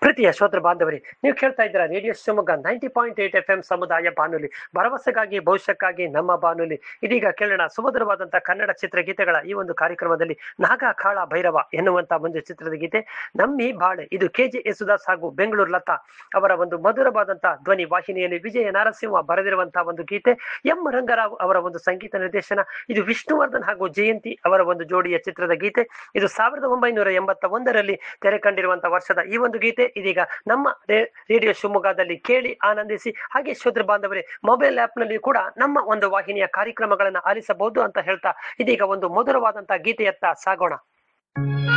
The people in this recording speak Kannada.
ಪ್ರೀತಿಯ ಶ್ರೋತೃ ಬಾಂಧವರೇ ನೀವು ಕೇಳ್ತಾ ಇದ್ದೀರಾ radio Shivamogga ninety point eight F M ಸಮುದಾಯ ಬಾನುಲಿ ಭರವಸೆಗಾಗಿ ಭವಿಷ್ಯಕ್ಕಾಗಿ ನಮ್ಮ ಬಾನುಲಿ ಇದೀಗ ಕೇಳೋಣ ಸುಮಧುರವಾದಂತಹ ಕನ್ನಡ ಚಿತ್ರಗೀತೆಗಳ ಈ ಒಂದು ಕಾರ್ಯಕ್ರಮದಲ್ಲಿ ನಾಗ ಕಾಳ ಭೈರವ ಎನ್ನುವಂತ ಒಂದು ಚಿತ್ರದ ಗೀತೆ ನಮ್ಮಿ ಬಾಳೆ ಇದು ಕೆ ಜೆ ಯೇಸುದಾಸ್ ಹಾಗೂ ಬೆಂಗಳೂರು ಲತಾ ಅವರ ಒಂದು ಮಧುರವಾದಂತಹ ಧ್ವನಿ ವಾಹಿನಿಯಲ್ಲಿ ವಿಜಯ ನರಸಿಂಹ ಬರೆದಿರುವಂತಹ ಒಂದು ಗೀತೆ ಎಂ ರಂಗರಾವ್ ಅವರ ಒಂದು ಸಂಗೀತ ನಿರ್ದೇಶನ ಇದು ವಿಷ್ಣುವರ್ಧನ್ ಹಾಗೂ ಜಯಂತಿ ಅವರ ಒಂದು ಜೋಡಿಯ ಚಿತ್ರದ ಗೀತೆ ಇದು ಸಾವಿರದ ಒಂಬೈನೂರ ಎಂಬತ್ತ ಒಂದರಲ್ಲಿ ತೆರೆ ಕಂಡಿರುವಂತಹ ವರ್ಷದ ಈ ಒಂದು ಗೀತೆ ಇದೀಗ ನಮ್ಮ ರೇ- ರೇಡಿಯೋ ಶಿವಮೊಗ್ಗದಲ್ಲಿ ಕೇಳಿ ಆನಂದಿಸಿ ಹಾಗೆ ಶ್ರೋತೃ ಬಾಂಧವರೇ ಮೊಬೈಲ್ ಆಪ್ ನಲ್ಲಿ ಕೂಡ ನಮ್ಮ ಒಂದು ವಾಹಿನಿಯ ಕಾರ್ಯಕ್ರಮಗಳನ್ನ ಆಲಿಸಬಹುದು ಅಂತ ಹೇಳ್ತಾ ಇದೀಗ ಒಂದು ಮಧುರವಾದಂತಹ ಗೀತೆಯತ್ತ ಸಾಗೋಣ